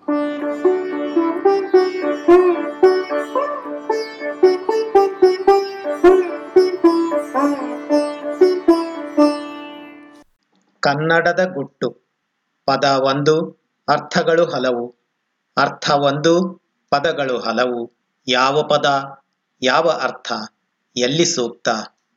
ಕನ್ನಡದ ಗುಟ್ಟು ಪದ ಒಂದು ಅರ್ಥಗಳು ಹಲವು ಅರ್ಥ ಒಂದು ಪದಗಳು ಹಲವು ಯಾವ ಪದ ಯಾವ ಅರ್ಥ ಎಲ್ಲಿ ಸೂಕ್ತ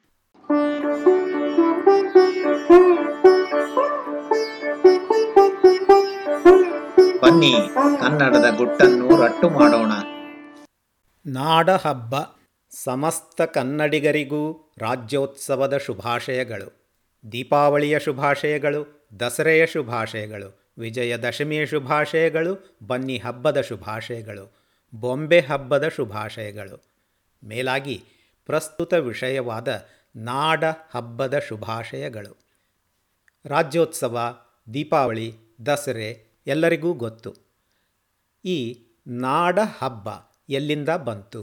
ಬನ್ನಿ ಕನ್ನಡದ ಗುಟ್ಟನ್ನು ರಟ್ಟು ಮಾಡೋಣ ನಾಡ ಹಬ್ಬ ಸಮಸ್ತ ಕನ್ನಡಿಗರಿಗೂ ರಾಜ್ಯೋತ್ಸವದ ಶುಭಾಶಯಗಳು ದೀಪಾವಳಿಯ ಶುಭಾಶಯಗಳು ದಸರೆಯ ಶುಭಾಶಯಗಳು ವಿಜಯದಶಮಿಯ ಶುಭಾಶಯಗಳು ಬನ್ನಿ ಹಬ್ಬದ ಶುಭಾಶಯಗಳು ಬೊಂಬೆ ಹಬ್ಬದ ಶುಭಾಶಯಗಳು ಮೇಲಾಗಿ ಪ್ರಸ್ತುತ ವಿಷಯವಾದ ನಾಡ ಹಬ್ಬದ ಶುಭಾಶಯಗಳು ರಾಜ್ಯೋತ್ಸವ ದೀಪಾವಳಿ ದಸರೆ ಎಲ್ಲರಿಗೂ ಗೊತ್ತು ಈ ನಾಡ ಹಬ್ಬ ಎಲ್ಲಿಂದ ಬಂತು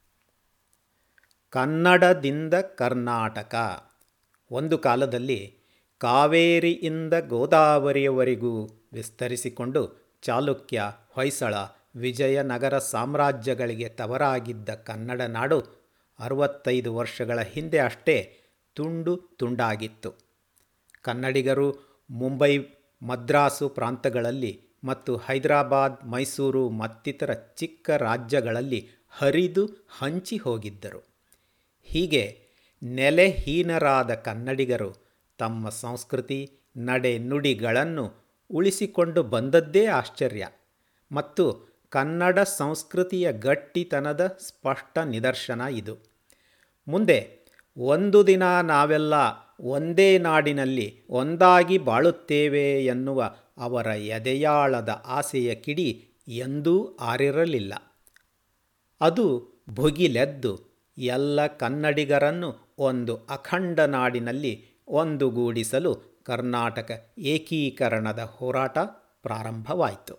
ಕನ್ನಡದಿಂದ ಕರ್ನಾಟಕ ಒಂದು ಕಾಲದಲ್ಲಿ ಕಾವೇರಿಯಿಂದ ಗೋದಾವರಿಯವರೆಗೂ ವಿಸ್ತರಿಸಿಕೊಂಡು ಚಾಲುಕ್ಯ ಹೊಯ್ಸಳ ವಿಜಯನಗರ ಸಾಮ್ರಾಜ್ಯಗಳಿಗೆ ತವರಾಗಿದ್ದ ಕನ್ನಡ ನಾಡು ಅರವತ್ತೈದು ವರ್ಷಗಳ ಹಿಂದೆ ಅಷ್ಟೇ ತುಂಡು ತುಂಡಾಗಿತ್ತು ಕನ್ನಡಿಗರು ಮುಂಬೈ ಮದ್ರಾಸು ಪ್ರಾಂತಗಳಲ್ಲಿ ಮತ್ತು ಹೈದರಾಬಾದ್ ಮೈಸೂರು ಮತ್ತಿತರ ಚಿಕ್ಕ ರಾಜ್ಯಗಳಲ್ಲಿ ಹರಿದು ಹಂಚಿ ಹೋಗಿದ್ದರು ಹೀಗೆ ನೆಲೆಹೀನರಾದ ಕನ್ನಡಿಗರು ತಮ್ಮ ಸಂಸ್ಕೃತಿ ನಡೆ ನುಡಿಗಳನ್ನು ಉಳಿಸಿಕೊಂಡು ಬಂದದ್ದೇ ಆಶ್ಚರ್ಯ ಮತ್ತು ಕನ್ನಡ ಸಂಸ್ಕೃತಿಯ ಗಟ್ಟಿತನದ ಸ್ಪಷ್ಟ ನಿದರ್ಶನ ಇದು ಮುಂದೆ ಒಂದು ದಿನ ನಾವೆಲ್ಲ ಒಂದೇ ನಾಡಿನಲ್ಲಿ ಒಂದಾಗಿ ಬಾಳುತ್ತೇವೆ ಎನ್ನುವ ಅವರ ಎದೆಯಾಳದ ಆಸೆಯ ಕಿಡಿ ಎಂದೂ ಆರಿರಲಿಲ್ಲ ಅದು ಭುಗಿಲೆದ್ದು ಎಲ್ಲ ಕನ್ನಡಿಗರನ್ನು ಒಂದು ಅಖಂಡ ನಾಡಿನಲ್ಲಿ ಒಂದುಗೂಡಿಸಲು ಕರ್ನಾಟಕ ಏಕೀಕರಣದ ಹೋರಾಟ ಪ್ರಾರಂಭವಾಯಿತು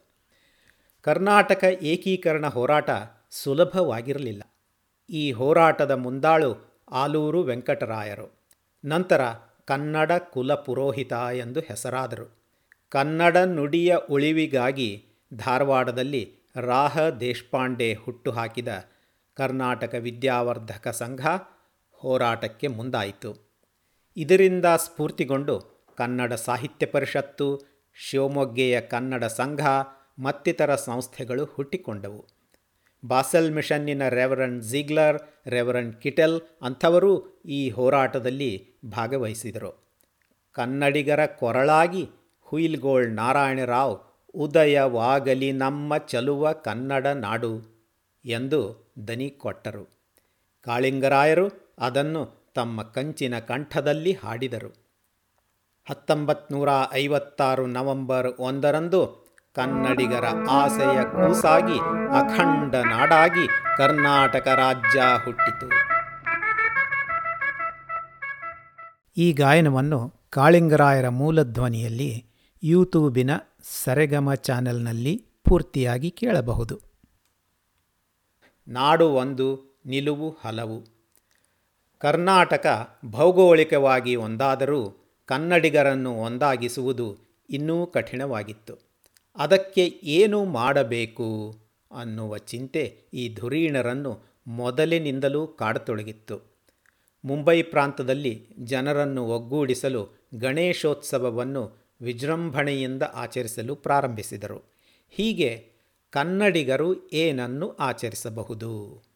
ಕರ್ನಾಟಕ ಏಕೀಕರಣ ಹೋರಾಟ ಸುಲಭವಾಗಿರಲಿಲ್ಲ ಈ ಹೋರಾಟದ ಮುಂದಾಳು ಆಲೂರು ವೆಂಕಟರಾಯರು ನಂತರ ಕನ್ನಡ ಕುಲಪುರೋಹಿತ ಎಂದು ಹೆಸರಾದರು ಕನ್ನಡ ನುಡಿಯ ಉಳಿವಿಗಾಗಿ ಧಾರವಾಡದಲ್ಲಿ ರಾಹ ದೇಶಪಾಂಡೆ ಹುಟ್ಟುಹಾಕಿದ ಕರ್ನಾಟಕ ವಿದ್ಯಾವರ್ಧಕ ಸಂಘ ಹೋರಾಟಕ್ಕೆ ಮುಂದಾಯಿತು ಇದರಿಂದ ಸ್ಫೂರ್ತಿಗೊಂಡು ಕನ್ನಡ ಸಾಹಿತ್ಯ ಪರಿಷತ್ತು ಶಿವಮೊಗ್ಗೆಯ ಕನ್ನಡ ಸಂಘ ಮತ್ತಿತರ ಸಂಸ್ಥೆಗಳು ಹುಟ್ಟಿಕೊಂಡವು ಬಾಸೆಲ್ ಮಿಷನ್ನಿನ ರೆವರೆಂಡ್ ಜಿಗ್ಲರ್ ರೆವರೆಂಡ್ ಕಿಟೆಲ್ ಅಂಥವರೂ ಈ ಹೋರಾಟದಲ್ಲಿ ಭಾಗವಹಿಸಿದರು ಕನ್ನಡಿಗರ ಕೊರಳಾಗಿ ಹುಯಿಲ್ಗೋಳ್ ನಾರಾಯಣರಾವ್ ಉದಯವಾಗಲಿ ನಮ್ಮ ಚಲುವ ಕನ್ನಡ ನಾಡು ಎಂದು ದನಿ ಕೊಟ್ಟರು ಕಾಳಿಂಗರಾಯರು ಅದನ್ನು ತಮ್ಮ ಕಂಚಿನ ಕಂಠದಲ್ಲಿ ಹಾಡಿದರು ಹತ್ತೊಂಬತ್ತು ನೂರ ಐವತ್ತಾರು ನವೆಂಬರ್ ಒಂದರಂದು ಕನ್ನಡಿಗರ ಆಸೆಯ ಕೂಸಾಗಿ ಅಖಂಡ ನಾಡಾಗಿ ಕರ್ನಾಟಕ ರಾಜ್ಯ ಹುಟ್ಟಿತು ಈ ಗಾಯನವನ್ನು ಕಾಳಿಂಗರಾಯರ ಮೂಲಧ್ವನಿಯಲ್ಲಿ ಯೂಟ್ಯೂಬಿನ ಸರೆಗಮ ಚಾನೆಲ್ನಲ್ಲಿ ಪೂರ್ತಿಯಾಗಿ ಕೇಳಬಹುದು ನಾಡು ಒಂದು ನಿಲುವು ಹಲವು ಕರ್ನಾಟಕ ಭೌಗೋಳಿಕವಾಗಿ ಒಂದಾದರೂ ಕನ್ನಡಿಗರನ್ನು ಒಂದಾಗಿಸುವುದು ಇನ್ನೂ ಕಠಿಣವಾಗಿತ್ತು ಅದಕ್ಕೆ ಏನು ಮಾಡಬೇಕು ಅನ್ನುವ ಚಿಂತೆ ಈ ಧುರೀಣರನ್ನು ಮೊದಲಿನಿಂದಲೂ ಕಾಡತೊಡಗಿತ್ತು ಮುಂಬೈ ಪ್ರಾಂತದಲ್ಲಿ ಜನರನ್ನು ಒಗ್ಗೂಡಿಸಲು ಗಣೇಶೋತ್ಸವವನ್ನು ವಿಜೃಂಭಣೆಯಿಂದ ಆಚರಿಸಲು ಪ್ರಾರಂಭಿಸಿದರು ಹೀಗೆ ಕನ್ನಡಿಗರು ಏನನ್ನು ಆಚರಿಸಬಹುದು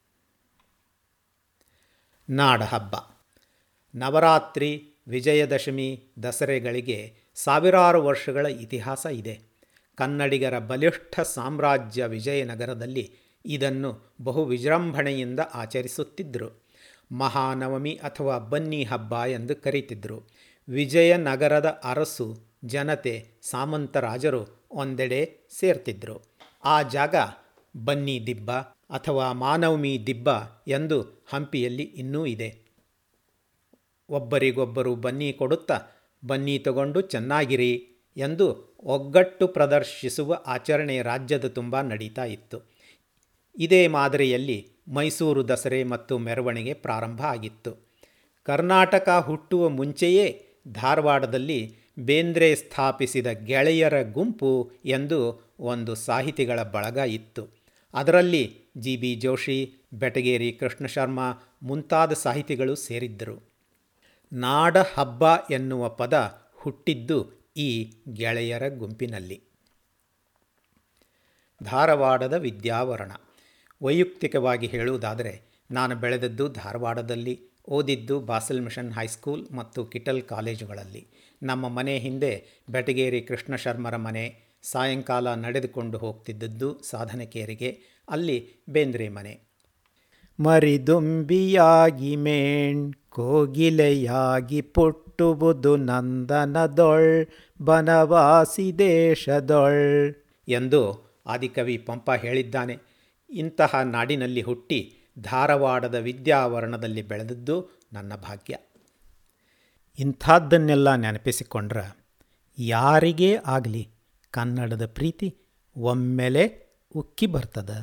ನಾಡಹಬ್ಬ ನವರಾತ್ರಿ ವಿಜಯದಶಮಿ ದಸರೆಗಳಿಗೆ ಸಾವಿರಾರು ವರ್ಷಗಳ ಇತಿಹಾಸ ಇದೆ ಕನ್ನಡಿಗರ ಬಲಿಷ್ಠ ಸಾಮ್ರಾಜ್ಯ ವಿಜಯನಗರದಲ್ಲಿ ಇದನ್ನು ಬಹು ವಿಜೃಂಭಣೆಯಿಂದ ಆಚರಿಸುತ್ತಿದ್ದರು ಮಹಾನವಮಿ ಅಥವಾ ಬನ್ನಿ ಹಬ್ಬ ಎಂದು ಕರೀತಿದ್ದರು ವಿಜಯನಗರದ ಅರಸು ಜನತೆ ಸಾಮಂತರಾಜರು ಒಂದೆಡೆ ಸೇರ್ತಿದ್ದರು ಆ ಜಾಗ ಬನ್ನಿ ದಿಬ್ಬ ಅಥವಾ ಮಾನವಮಿ ದಿಬ್ಬ ಎಂದು ಹಂಪಿಯಲ್ಲಿ ಇನ್ನೂ ಇದೆ ಒಬ್ಬರಿಗೊಬ್ಬರು ಬನ್ನಿ ಕೊಡುತ್ತಾ ಬನ್ನಿ ತಗೊಂಡು ಚೆನ್ನಾಗಿರಿ ಎಂದು ಒಗ್ಗಟ್ಟು ಪ್ರದರ್ಶಿಸುವ ಆಚರಣೆ ರಾಜ್ಯದ ತುಂಬ ನಡೀತಾ ಇತ್ತು ಇದೇ ಮಾದರಿಯಲ್ಲಿ ಮೈಸೂರು ದಸರೆ ಮತ್ತು ಮೆರವಣಿಗೆ ಪ್ರಾರಂಭ ಆಗಿತ್ತು ಕರ್ನಾಟಕ ಹುಟ್ಟುವ ಮುಂಚೆಯೇ ಧಾರವಾಡದಲ್ಲಿ ಬೇಂದ್ರೆ ಸ್ಥಾಪಿಸಿದ ಗೆಳೆಯರ ಗುಂಪು ಎಂದು ಒಂದು ಸಾಹಿತಿಗಳ ಬಳಗ ಇತ್ತು ಅದರಲ್ಲಿ ಜಿ ಬಿ ಜೋಶಿ ಬೆಟಗೇರಿ ಕೃಷ್ಣ ಶರ್ಮಾ ಮುಂತಾದ ಸಾಹಿತಿಗಳು ಸೇರಿದ್ದರು ನಾಡ ಹಬ್ಬ ಎನ್ನುವ ಪದ ಹುಟ್ಟಿದ್ದು ಈ ಗೆಳೆಯರ ಗುಂಪಿನಲ್ಲಿ ಧಾರವಾಡದ ವಿದ್ಯಾವರಣ ವೈಯಕ್ತಿಕವಾಗಿ ಹೇಳುವುದಾದರೆ ನಾನು ಬೆಳೆದದ್ದು ಧಾರವಾಡದಲ್ಲಿ ಓದಿದ್ದು ಬಾಸಲ್ ಮಿಷನ್ ಹೈಸ್ಕೂಲ್ ಮತ್ತು ಕಿಟಲ್ ಕಾಲೇಜುಗಳಲ್ಲಿ ನಮ್ಮ ಮನೆ ಹಿಂದೆ ಬೆಟಗೇರಿ ಕೃಷ್ಣ ಶರ್ಮರ ಮನೆ ಸಾಯಂಕಾಲ ನಡೆದುಕೊಂಡು ಹೋಗ್ತಿದ್ದದ್ದು ಸಾಧನಕೇರಿಗೆ ಅಲ್ಲಿ ಬೇಂದ್ರೆ ಮನೆ ಮರಿದುಂಬಿಯಾಗಿ ಮೇಣ್ ಕೋಗಿಲೆಯಾಗಿ ಪುಟ್ಟುಬುದು ನಂದನದೊಳ್ ಬನವಾಸಿ ದೇಶದೊಳ್ ಎಂದು ಆದಿಕವಿ ಪಂಪ ಹೇಳಿದ್ದಾನೆ ಇಂತಹ ನಾಡಿನಲ್ಲಿ ಹುಟ್ಟಿ ಧಾರವಾಡದ ವಿದ್ಯಾವರಣದಲ್ಲಿ ಬೆಳೆದದ್ದು ನನ್ನ ಭಾಗ್ಯ ಇಂಥದ್ದನ್ನೆಲ್ಲ ನೆನಪಿಸಿಕೊಂಡ್ರೆ ಯಾರಿಗೇ ಆಗಲಿ ಕನ್ನಡದ ಪ್ರೀತಿ ಒಮ್ಮೆಲೆ ಉಕ್ಕಿ ಬರ್ತದ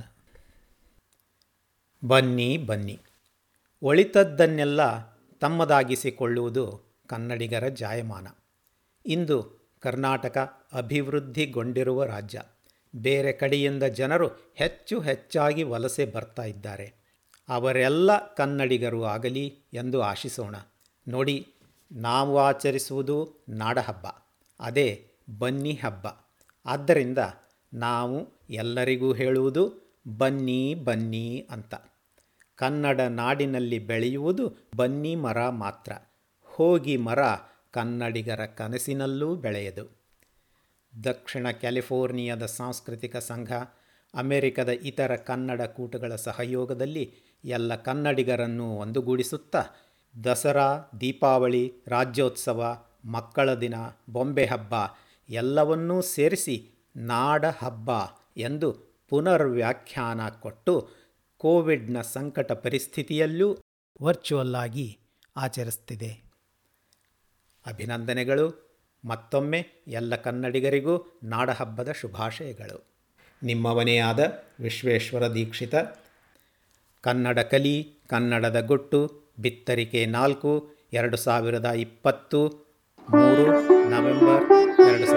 ಬನ್ನಿ ಬನ್ನಿ ಒಳಿತದ್ದನ್ನೆಲ್ಲ ತಮ್ಮದಾಗಿಸಿಕೊಳ್ಳುವುದು ಕನ್ನಡಿಗರ ಜಾಯಮಾನ ಇಂದು ಕರ್ನಾಟಕ ಅಭಿವೃದ್ಧಿಗೊಂಡಿರುವ ರಾಜ್ಯ ಬೇರೆ ಕಡೆಯಿಂದ ಜನರು ಹೆಚ್ಚು ಹೆಚ್ಚಾಗಿ ವಲಸೆ ಬರ್ತಾ ಇದ್ದಾರೆ ಅವರೆಲ್ಲ ಕನ್ನಡಿಗರು ಆಗಲಿ ಎಂದು ಆಶಿಸೋಣ ನೋಡಿ ನಾವು ಆಚರಿಸುವುದು ನಾಡಹಬ್ಬ ಅದೇ ಬನ್ನಿ ಹಬ್ಬ ಆದ್ದರಿಂದ ನಾವು ಎಲ್ಲರಿಗೂ ಹೇಳುವುದು ಬನ್ನಿ ಬನ್ನಿ ಅಂತ ಕನ್ನಡ ನಾಡಿನಲ್ಲಿ ಬೆಳೆಯುವುದು ಬನ್ನಿ ಮರ ಮಾತ್ರ ಹೋಗಿ ಮರ ಕನ್ನಡಿಗರ ಕನಸಿನಲ್ಲೂ ಬೆಳೆಯದು ದಕ್ಷಿಣ ಕ್ಯಾಲಿಫೋರ್ನಿಯಾದ ಸಾಂಸ್ಕೃತಿಕ ಸಂಘ ಅಮೆರಿಕದ ಇತರ ಕನ್ನಡ ಕೂಟಗಳ ಸಹಯೋಗದಲ್ಲಿ ಎಲ್ಲ ಕನ್ನಡಿಗರನ್ನು ಒಂದುಗೂಡಿಸುತ್ತಾ ದಸರಾ ದೀಪಾವಳಿ ರಾಜ್ಯೋತ್ಸವ ಮಕ್ಕಳ ದಿನ ಬೊಂಬೆ ಹಬ್ಬ ಎಲ್ಲವನ್ನೂ ಸೇರಿಸಿ ನಾಡ ಹಬ್ಬ ಎಂದು ಪುನರ್ವ್ಯಾಖ್ಯಾನ ಕೊಟ್ಟು ಕೋವಿಡ್ನ ಸಂಕಟ ಪರಿಸ್ಥಿತಿಯಲ್ಲೂ ವರ್ಚುವಲ್ ಆಗಿ ಆಚರಿಸ್ತಿದೆ ಅಭಿನಂದನೆಗಳು ಮತ್ತೊಮ್ಮೆ ಎಲ್ಲ ಕನ್ನಡಿಗರಿಗೂ ನಾಡಹಬ್ಬದ ಶುಭಾಶಯಗಳು ನಿಮ್ಮವನೇ ಆದ ವಿಶ್ವೇಶ್ವರ ದೀಕ್ಷಿತ ಕನ್ನಡ ಕಲಿ ಕನ್ನಡದ ಗುಟ್ಟು ಬಿತ್ತರಿಕೆ ನಾಲ್ಕು ಎರಡು ಸಾವಿರದ ಇಪ್ಪತ್ತು ಮೂರು ನವೆಂಬರ್ ಎರಡು